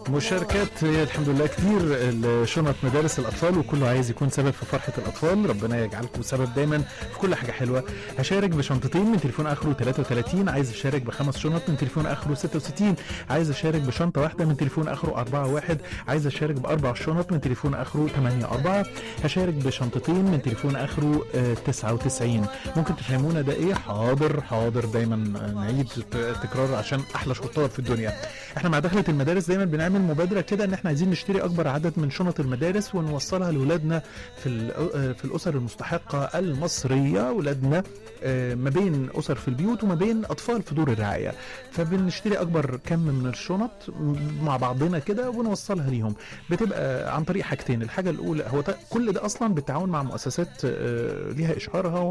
مشاركات الحمد لله كتير شنط مدارس الاطفال وكله عايز يكون سبب في فرحه الاطفال ربنا يجعلكم سبب دايما في كل حاجه حلوه هشارك بشنطتين من تليفون اخره 33 عايز اشارك بخمس شنط من تليفون اخره 66 عايز اشارك بشنطه واحده من تليفون اخره 41 عايز اشارك باربع شنط من تليفون اخره 84 هشارك بشنطتين من تليفون اخره آه، 99 ممكن تفهمونا ده ايه حاضر حاضر دايما نعيد تكرار عشان احلى شطار في الدنيا احنا مع دخلة المدارس دايما بنعمل مبادره كده ان احنا عايزين نشتري اكبر عدد من شنط المدارس ونوصلها لاولادنا في ال- في الاسر المستحقه المصريه اولادنا آه، ما بين اسر في البيوت وما بين اطفال في دور الرعايه فبنشتري اكبر كم من الشنط مع بعضنا كده ونوصلها ليهم بتبقى عن طريق حاجتين الحاجه الاولى هو ده- كل ده اصلا بالتعاون مع مؤسسات آه، ليها اشهارها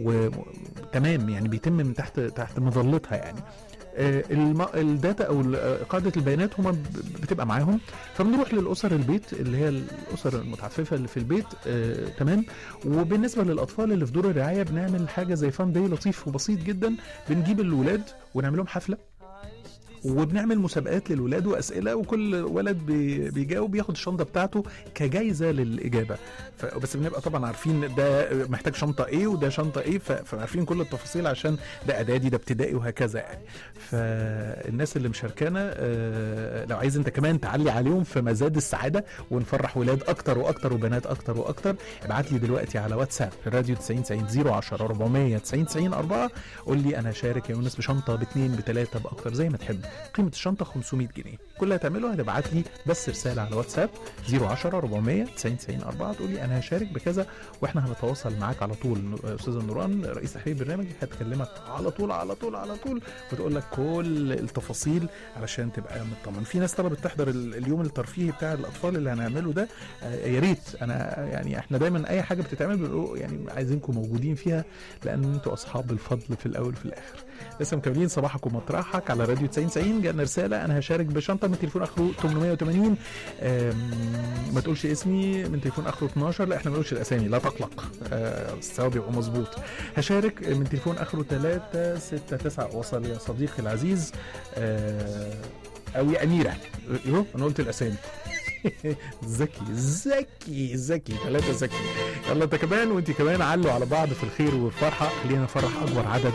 وتمام يعني بيتم من تحت تحت مظلتها يعني آه، الم... الداتا او ال- آه، قاعده البيانات هما ب- بتبقى معاهم فبنروح للاسر البيت اللي هي الاسر المتعففه اللي في البيت آه، تمام وبالنسبه للاطفال اللي في دور الرعايه بنعمل حاجه زي فان داي لطيف وبسيط جدا بنجيب الولاد ونعمل لهم حفله وبنعمل مسابقات للولاد واسئله وكل ولد بي- بيجاوب ياخد الشنطه بتاعته كجايزه للاجابه ف- بس بنبقى طبعا عارفين ده محتاج شنطه ايه وده شنطه ايه ف- فعارفين كل التفاصيل عشان ده اعدادي ده ابتدائي وهكذا يعني فالناس اللي مشاركانا آه، لو عايز انت كمان تعلي عليهم في مزاد السعاده ونفرح ولاد اكتر واكتر وبنات اكتر واكتر ابعت لي دلوقتي على واتساب راديو 90 90 010 400 90 90 4 قول لي انا شارك يا يونس بشنطه باثنين بثلاثه باكتر زي ما تحب قيمه الشنطه 500 جنيه كل اللي هتعمله هتبعت لي بس رساله على واتساب 010 400 90 90 4 تقول لي انا هشارك بكذا واحنا هنتواصل معاك على طول استاذ نوران رئيس تحرير البرنامج هتكلمك على طول على طول على طول وتقول لك كل التفاصيل علشان تبقى مطمن في ناس طلبت تحضر ال- اليوم الترفيهي بتاع الاطفال اللي هنعمله ده آه، يا ريت انا يعني احنا دايما اي حاجه بتتعمل بنقول يعني عايزينكم موجودين فيها لان انتوا اصحاب الفضل في الاول وفي الاخر لسه مكملين صباحك ومطرحك على راديو 90 90 جالنا رساله انا هشارك بشنطه من تليفون اخره 880 آم، ما تقولش اسمي من تليفون اخره 12 لا احنا ما نقولش الاسامي لا تقلق آه، الثواب يبقى مظبوط هشارك من تليفون اخره 369 وصل يا صديقي العزيز آه، او يا اميره يو انا قلت الاسامي ذكي ذكي ذكي ثلاثة ذكي يلا انت كمان وانت كمان علوا على بعض في الخير والفرحة خلينا نفرح اكبر عدد